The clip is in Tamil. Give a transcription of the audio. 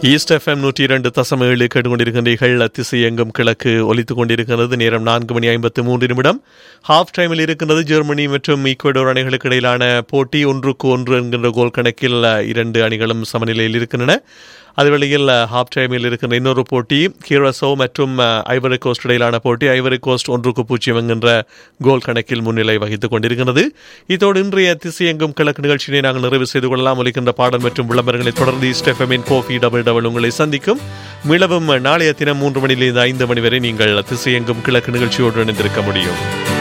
ஈஸ்ட் எஃப்எம் நூற்றி இரண்டு தசம் ஏழு கேட்டுக்கொண்டிருக்கின்றீர்கள் திசை எங்கும் கிழக்கு ஒலித்துக் கொண்டிருக்கிறது நேரம் நான்கு மணி ஐம்பத்து மூன்று நிமிடம் ஹாஃப் டைமில் இருக்கின்றது ஜெர்மனி மற்றும் ஈக்குவடோர் அணிகளுக்கு இடையிலான போட்டி ஒன்றுக்கு ஒன்று என்கின்ற கோல் கணக்கில் இரண்டு அணிகளும் சமநிலையில் இருக்கின்றன அதுவேளையில் ஹாஃப் டைமில் இருக்கின்ற இன்னொரு போட்டி கீரசோ மற்றும் ஐவரி கோஸ்ட் இடையிலான போட்டி ஐவரி கோஸ்ட் ஒன்றுக்கு பூஜ்ஜியம் என்கின்ற கோல் கணக்கில் முன்னிலை வகித்துக் கொண்டிருக்கிறது இதோடு இன்றைய திசையெங்கும் கிழக்கு நிகழ்ச்சியினை நாங்கள் நிறைவு செய்து கொள்ளலாம் ஒலிக்கின்ற பாடல் மற்றும் விளம்பரங்களை தொடர்ந்து ஸ்டெஃபமின் கோஃபி டபுள் டபுள் உங்களை சந்திக்கும் மீளவும் நாளைய தினம் மூன்று மணியிலிருந்து ஐந்து மணி வரை நீங்கள் திசையெங்கும் கிழக்கு நிகழ்ச்சியோடு இணைந்திருக்க முடியும்